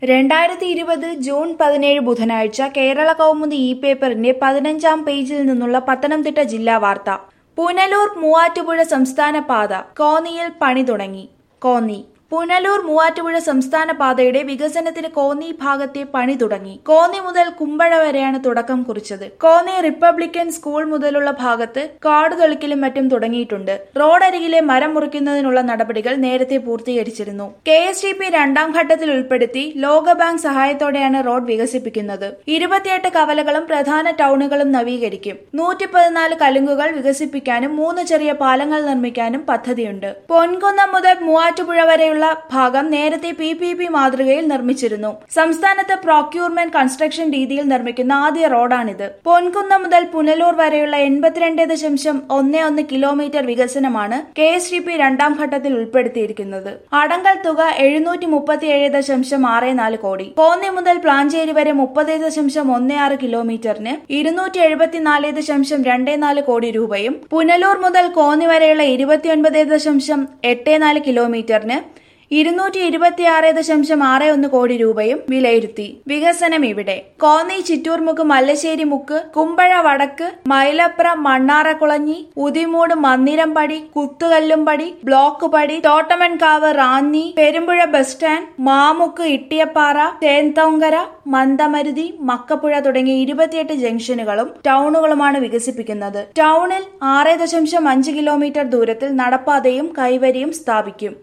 രണ്ടായിരത്തി ഇരുപത് ജൂൺ പതിനേഴ് ബുധനാഴ്ച കേരള കൗമുദി ഇ പേപ്പറിന്റെ പതിനഞ്ചാം പേജിൽ നിന്നുള്ള പത്തനംതിട്ട ജില്ലാ വാർത്ത പുനലൂർ മൂവാറ്റുപുഴ സംസ്ഥാന പാത കോന്നിയിൽ പണി തുടങ്ങി കോന്നി പുനലൂർ മൂവാറ്റുപുഴ സംസ്ഥാന പാതയുടെ വികസനത്തിന് കോന്നി ഭാഗത്തെ പണി തുടങ്ങി കോന്നി മുതൽ കുമ്പഴ വരെയാണ് തുടക്കം കുറിച്ചത് കോന്നി റിപ്പബ്ലിക്കൻ സ്കൂൾ മുതലുള്ള ഭാഗത്ത് കാട് തെളിക്കലും മറ്റും തുടങ്ങിയിട്ടുണ്ട് റോഡരികിലെ മരം മുറിക്കുന്നതിനുള്ള നടപടികൾ നേരത്തെ പൂർത്തീകരിച്ചിരുന്നു കെ എസ് ഡി പി രണ്ടാം ഘട്ടത്തിൽ ഉൾപ്പെടുത്തി ലോകബാങ്ക് സഹായത്തോടെയാണ് റോഡ് വികസിപ്പിക്കുന്നത് ഇരുപത്തിയെട്ട് കവലകളും പ്രധാന ടൗണുകളും നവീകരിക്കും നൂറ്റി പതിനാല് കലുങ്കുകൾ വികസിപ്പിക്കാനും മൂന്ന് ചെറിയ പാലങ്ങൾ നിർമ്മിക്കാനും പദ്ധതിയുണ്ട് പൊൻകുന്നം മുതൽ മൂവാറ്റുപുഴ വരെയുള്ള ഭാഗം നേരത്തെ പി പി പി മാതൃകയിൽ നിർമ്മിച്ചിരുന്നു സംസ്ഥാനത്ത് പ്രോക്യൂർമെന്റ് കൺസ്ട്രക്ഷൻ രീതിയിൽ നിർമ്മിക്കുന്ന ആദ്യ റോഡാണിത് പൊൻകുന്നം മുതൽ പുനലൂർ വരെയുള്ള എൺപത്തിരണ്ട് ദശാംശം ഒന്ന് ഒന്ന് കിലോമീറ്റർ വികസനമാണ് കെ എസ് ഡി പി രണ്ടാം ഘട്ടത്തിൽ ഉൾപ്പെടുത്തിയിരിക്കുന്നത് അടങ്കൽ തുക എഴുന്നൂറ്റി മുപ്പത്തിയേഴ് ദശാംശം ആറ് നാല് കോടി കോന്നി മുതൽ പ്ലാഞ്ചേരി വരെ മുപ്പത് ദശാംശം ഒന്ന് ആറ് കിലോമീറ്ററിന് ഇരുന്നൂറ്റി എഴുപത്തിനാല് ദശാംശം രണ്ട് നാല് കോടി രൂപയും പുനലൂർ മുതൽ കോന്നി വരെയുള്ള ഇരുപത്തിയൊൻപത് ദശാംശം എട്ട് നാല് കിലോമീറ്ററിന് ഇരുന്നൂറ്റി ഇരുപത്തിയാറ് ദശാംശം ആറ് ഒന്ന് കോടി രൂപയും വിലയിരുത്തി വികസനം ഇവിടെ കോന്നി ചിറ്റൂർമുക്ക് മല്ലശ്ശേരി മുക്ക് കുമ്പഴ വടക്ക് മൈലപ്ര മണ്ണാറക്കുളഞ്ഞി ഉദിമൂട് മന്ദിരംപടി കുത്തുകല്ലുംപടി ബ്ലോക്ക് പടി തോട്ടമൻകാവ് റാന്നി പെരുമ്പുഴ ബസ് സ്റ്റാൻഡ് മാമുക്ക് ഇട്ടിയപ്പാറ തേൻതോങ്കര മന്ദമരുതി മക്കപ്പുഴ തുടങ്ങിയ ഇരുപത്തിയെട്ട് ജംഗ്ഷനുകളും ടൗണുകളുമാണ് വികസിപ്പിക്കുന്നത് ടൗണിൽ ആറ് ദശാംശം അഞ്ച് കിലോമീറ്റർ ദൂരത്തിൽ നടപ്പാതയും കൈവരിയും സ്ഥാപിക്കും